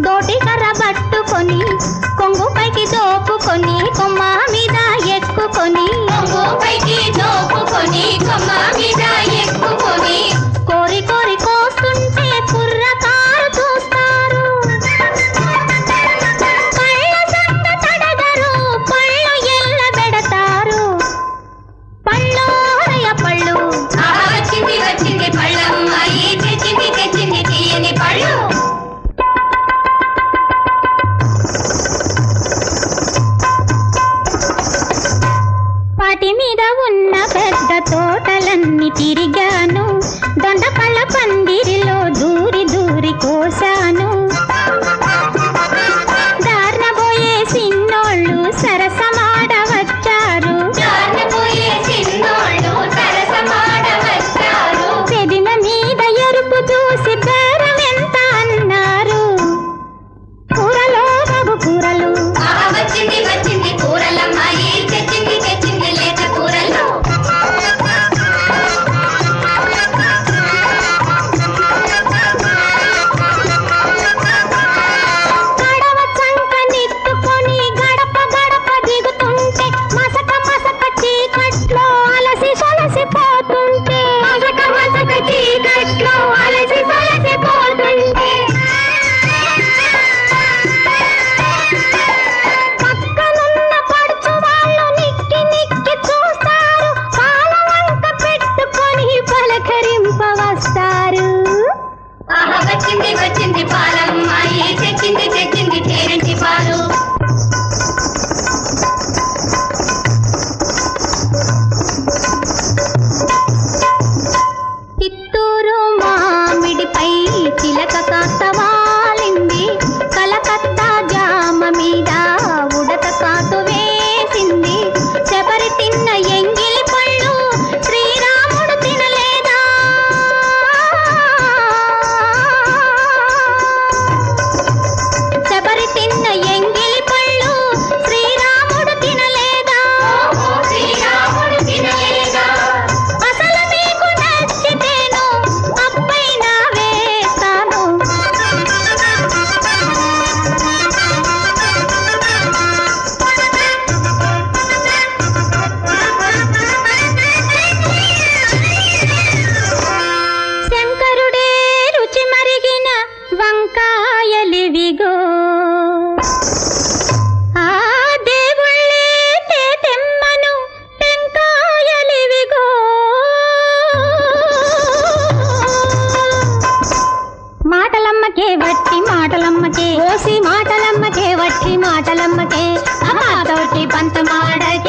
దోటి కర్ర పట్టుకొని కొంగు పైకి దోపుకొని కొమ్మ మీద ఎక్కుకొని పైకి దోపుకొని కొమ్మ మీద ఎక్కుకొని కోరి కోరి కోస్తుంటే కుర్రకారు చూస్తారు కళ్ళ సంత తడగరు పళ్ళు ఎల్ల పెడతారు పళ్ళు రయ పళ్ళు ఆహా వచ్చింది వచ్చింది పళ్ళమ్మాయి తెచ్చింది తెచ్చింది తీయని పళ్ళు వాటి మీద ఉన్న పెద్ద తోటలన్నీ తిరిగాను దొండపళ్ళ పందిరిలో దూరి దూరి కోసాను దారిన పోయే సిన్నోళ్ళు సరసమాడ వచ్చారు జారిపోయే చిన్నోళ్ళు సరసమాడ వచ్చారు పెదిమ మీద ఎరుపు చూసి బేరం ఎంత అన్నారు కూరలో మగు కూరలు ఆహా వచ్చింది వచ్చింది కూరలమ్మాయి తెచ్చింది తెచ్చింది లేత కూరలు గడవ చంక నెత్తుకొని గడప గడప దిగుతుంటే మసక మసక చీకట్లో అలసి సొలసిపోతుంటే మసక మసక చీకట్లో అలసి సొలసిపోతుంటే పక్కనున్న పడుచు వాళ్ళు నిక్కి నిక్కి చూస్తారు కాల వంక పెట్టుకొని పలకరింప వస్తారు ఆహా వచ్చింది వచ్చింది పాలమ్మాయి తెచ్చింది తెచ్చింది తేనెంటి పాలు చిత్తూరు మామిడిపై చిలక కాస్త వాలింది కలకత్తా జామ మీద ఉడత కాటు వేసింది శబరి తిన్న ఎంగిలి పళ్ళు శ్రీరాముడు తినలేదా శబరి తిన్న ఎంగిలి పళ్ళు శ్రీరాముడు తినలేదా ఓహో శ్రీరాముడు తినలేదా అసలు మీకు నచ్చితేను అప్పైనా వేస్తాను శంకరుడే రుచి మరిగిన వంకాయలివిగో ఆ దేవుళ్ళే తెమ్మను టెంకాయలివిగో మాటలమ్మకే వట్టి మాటలమ్మకే ఓసి మాటలమ్మకే వట్టి మాటలమ్మకే అమ్మ తోటి పంత మాడకే